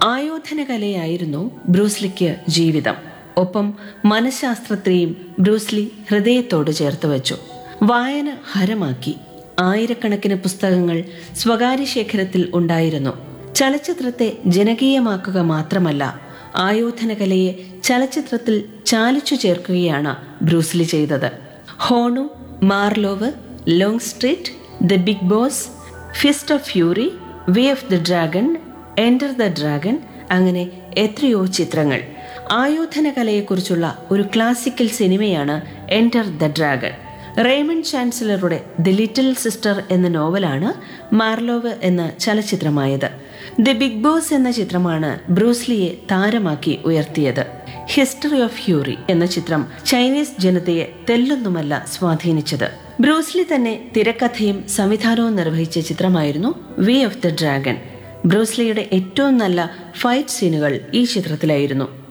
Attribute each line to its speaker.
Speaker 1: ആയോധന കലയായിരുന്നു ബ്രൂസ്ലിക്ക് ജീവിതം ഒപ്പം മനഃശാസ്ത്രത്തെയും ബ്രൂസ്ലി ഹൃദയത്തോട് ചേർത്ത് വെച്ചു വായന ഹരമാക്കി ആയിരക്കണക്കിന് പുസ്തകങ്ങൾ സ്വകാര്യ ശേഖരത്തിൽ ഉണ്ടായിരുന്നു ചലച്ചിത്രത്തെ ജനകീയമാക്കുക മാത്രമല്ല ആയോധന കലയെ ചലച്ചിത്രത്തിൽ ചാലിച്ചു ചേർക്കുകയാണ് ബ്രൂസ്ലി ചെയ്തത് ഹോണു Marlowe long street the big boss fist of fury way of the dragon enter the dragon അങ്ങനെ എത്രയോ ചിത്രങ്ങൾ ആയോധന കലയെക്കുറിച്ചുള്ള ഒരു ക്ലാസിക്കൽ സിനിമയാണ് എൻ്റർ ദ ഡ്രാഗൺ റേമൺ ചാൻസലറുടെ ദി ലിറ്റിൽ സിസ്റ്റർ എന്ന നോവലാണ് മാർലോവ് എന്ന ചലച്ചിത്രമായത് ദി ബിഗ് ബോസ് എന്ന ചിത്രമാണ് ബ്രൂസ്ലിയെ താരമാക്കി ഉയർത്തിയത് ഹിസ്റ്ററി ഓഫ് ഹ്യൂറി എന്ന ചിത്രം ചൈനീസ് ജനതയെ തെല്ലൊന്നുമല്ല സ്വാധീനിച്ചത് ബ്രൂസ്ലി തന്നെ തിരക്കഥയും സംവിധാനവും നിർവഹിച്ച ചിത്രമായിരുന്നു വേ ഓഫ് ദ ഡ്രാഗൺ ബ്രൂസ്ലിയുടെ ഏറ്റവും നല്ല ഫൈറ്റ് സീനുകൾ ഈ ചിത്രത്തിലായിരുന്നു